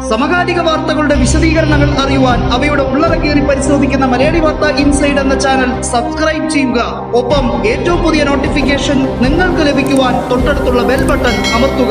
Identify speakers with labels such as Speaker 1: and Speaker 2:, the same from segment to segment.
Speaker 1: സമകാലിക വാർത്തകളുടെ വിശദീകരണങ്ങൾ അറിയുവാൻ അവയുടെ ഉള്ളടക്കേറി പരിശോധിക്കുന്ന മലയാളി വാർത്ത ഇൻസൈഡ് എന്ന ചാനൽ സബ്സ്ക്രൈബ് ചെയ്യുക ഒപ്പം ഏറ്റവും പുതിയ നോട്ടിഫിക്കേഷൻ നിങ്ങൾക്ക് ലഭിക്കുവാൻ തൊട്ടടുത്തുള്ള ബെൽ ബട്ടൺ അമർത്തുക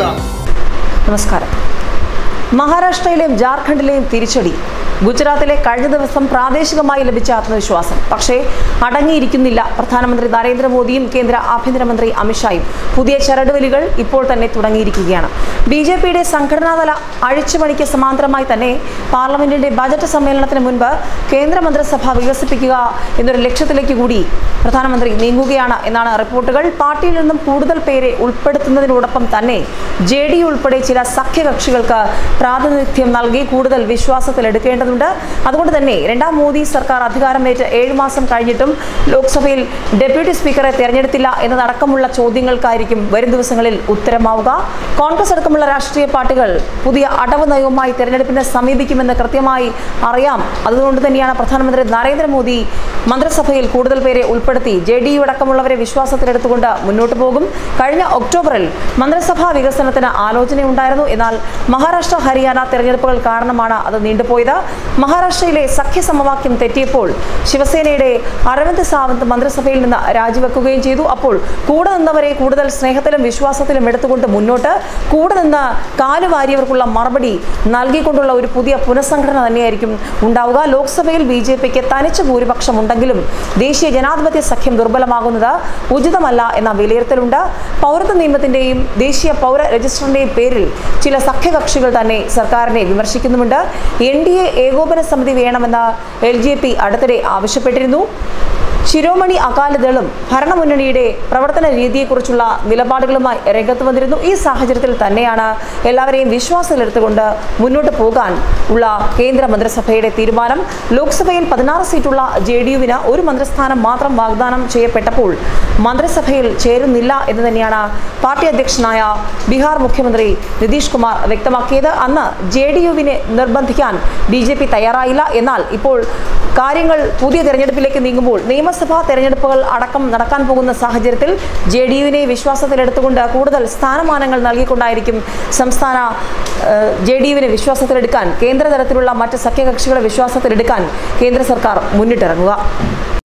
Speaker 2: നമസ്കാരം മഹാരാഷ്ട്രയിലെയും ജാർഖണ്ഡിലെയും തിരിച്ചടി ഗുജറാത്തിലെ കഴിഞ്ഞ ദിവസം പ്രാദേശികമായി ലഭിച്ച ആത്മവിശ്വാസം പക്ഷേ അടങ്ങിയിരിക്കുന്നില്ല പ്രധാനമന്ത്രി നരേന്ദ്രമോദിയും കേന്ദ്ര ആഭ്യന്തരമന്ത്രി അമിത്ഷായും പുതിയ ചരടുവലികൾ ഇപ്പോൾ തന്നെ തുടങ്ങിയിരിക്കുകയാണ് ബി ജെ പിയുടെ സംഘടനാതല അഴിച്ചുപണിക്ക് സമാന്തരമായി തന്നെ പാർലമെന്റിന്റെ ബജറ്റ് സമ്മേളനത്തിന് മുൻപ് കേന്ദ്ര മന്ത്രിസഭ വികസിപ്പിക്കുക എന്നൊരു ലക്ഷ്യത്തിലേക്ക് കൂടി പ്രധാനമന്ത്രി നീങ്ങുകയാണ് എന്നാണ് റിപ്പോർട്ടുകൾ പാർട്ടിയിൽ നിന്നും കൂടുതൽ പേരെ ഉൾപ്പെടുത്തുന്നതിനോടൊപ്പം തന്നെ ജെ ഡി ഉൾപ്പെടെ ചില സഖ്യകക്ഷികൾക്ക് പ്രാതിനിധ്യം നൽകി കൂടുതൽ വിശ്വാസത്തിലെടുക്കേണ്ടതുണ്ട് അതുകൊണ്ട് തന്നെ രണ്ടാം മോദി സർക്കാർ അധികാരമേറ്റ് ഏഴ് മാസം കഴിഞ്ഞിട്ടും ലോക്സഭയിൽ ഡെപ്യൂട്ടി സ്പീക്കറെ തെരഞ്ഞെടുത്തില്ല എന്നതടക്കമുള്ള ചോദ്യങ്ങൾക്കായിരിക്കും വരും ദിവസങ്ങളിൽ ഉത്തരമാവുക കോൺഗ്രസ് അടക്കമുള്ള രാഷ്ട്രീയ പാർട്ടികൾ പുതിയ അടവ് നയവുമായി തെരഞ്ഞെടുപ്പിനെ സമീപിക്കുമെന്ന് കൃത്യമായി അറിയാം അതുകൊണ്ട് തന്നെയാണ് പ്രധാനമന്ത്രി നരേന്ദ്രമോദി മന്ത്രിസഭയിൽ കൂടുതൽ പേരെ ഉൾപ്പെടുത്തി ജെ ഡി യു അടക്കമുള്ളവരെ വിശ്വാസത്തിലെടുത്തുകൊണ്ട് മുന്നോട്ട് പോകും കഴിഞ്ഞ ഒക്ടോബറിൽ മന്ത്രിസഭാ വികസനത്തിന് ആലോചനയുണ്ടായിരുന്നു എന്നാൽ മഹാരാഷ്ട്ര ഹരിയാന തെരഞ്ഞെടുപ്പുകൾ കാരണമാണ് അത് നീണ്ടുപോയത് മഹാരാഷ്ട്രയിലെ സഖ്യ സമവാക്യം തെറ്റിയപ്പോൾ ശിവസേനയുടെ അരവിന്ദ് സാവന്ത് മന്ത്രിസഭയിൽ നിന്ന് രാജിവെക്കുകയും ചെയ്തു അപ്പോൾ കൂടെ നിന്നവരെ കൂടുതൽ സ്നേഹത്തിലും വിശ്വാസത്തിലും എടുത്തുകൊണ്ട് മുന്നോട്ട് കൂടെ നിന്ന് കാലുവാരിയവർക്കുള്ള മറുപടി നൽകിക്കൊണ്ടുള്ള ഒരു പുതിയ പുനഃസംഘടന തന്നെയായിരിക്കും ഉണ്ടാവുക ലോക്സഭയിൽ ബി ജെ പിക്ക് തനിച്ച് ഭൂരിപക്ഷം ഉണ്ടെങ്കിലും ദേശീയ ജനാധിപത്യ സഖ്യം ദുർബലമാകുന്നത് ഉചിതമല്ല എന്ന വിലയിരുത്തലുണ്ട് പൗരത്വ നിയമത്തിന്റെയും ദേശീയ പൗര രജിസ്റ്ററിന്റെയും പേരിൽ ചില സഖ്യകക്ഷികൾ തന്നെ സർക്കാരിനെ വിമർശിക്കുന്നുമുണ്ട് എൻ ഡി എ ഏകോപന സമിതി വേണമെന്ന് എൽ ജെ പി അടുത്തിടെ ആവശ്യപ്പെട്ടിരുന്നു ശിരോമണി അകാലിദളും ഭരണമുന്നണിയുടെ പ്രവർത്തന രീതിയെക്കുറിച്ചുള്ള നിലപാടുകളുമായി രംഗത്ത് വന്നിരുന്നു ഈ സാഹചര്യത്തിൽ തന്നെയാണ് എല്ലാവരെയും വിശ്വാസത്തിലെടുത്തുകൊണ്ട് മുന്നോട്ട് പോകാൻ ഉള്ള കേന്ദ്ര മന്ത്രിസഭയുടെ തീരുമാനം ലോക്സഭയിൽ പതിനാറ് സീറ്റുള്ള ജെ ഡി യുവിന് ഒരു മന്ത്രിസ്ഥാനം മാത്രം വാഗ്ദാനം ചെയ്യപ്പെട്ടപ്പോൾ മന്ത്രിസഭയിൽ ചേരുന്നില്ല എന്ന് തന്നെയാണ് പാർട്ടി അധ്യക്ഷനായ ബീഹാർ മുഖ്യമന്ത്രി നിതീഷ് കുമാർ വ്യക്തമാക്കിയത് അന്ന് ജെ ഡി യുവിനെ നിർബന്ധിക്കാൻ ബി ജെ പി തയ്യാറായില്ല എന്നാൽ ഇപ്പോൾ കാര്യങ്ങൾ പുതിയ തെരഞ്ഞെടുപ്പിലേക്ക് നീങ്ങുമ്പോൾ നിയമസഭാ തെരഞ്ഞെടുപ്പുകൾ അടക്കം നടക്കാൻ പോകുന്ന സാഹചര്യത്തിൽ ജെ ഡി യുവിനെ വിശ്വാസത്തിലെടുത്തുകൊണ്ട് കൂടുതൽ സ്ഥാനമാനങ്ങൾ നൽകിക്കൊണ്ടായിരിക്കും സംസ്ഥാന ജെ ഡി യുവിനെ വിശ്വാസത്തിലെടുക്കാൻ കേന്ദ്ര തലത്തിലുള്ള മറ്റ് സഖ്യകക്ഷികളെ വിശ്വാസത്തിലെടുക്കാൻ കേന്ദ്ര സർക്കാർ മുന്നിട്ടിറങ്ങുക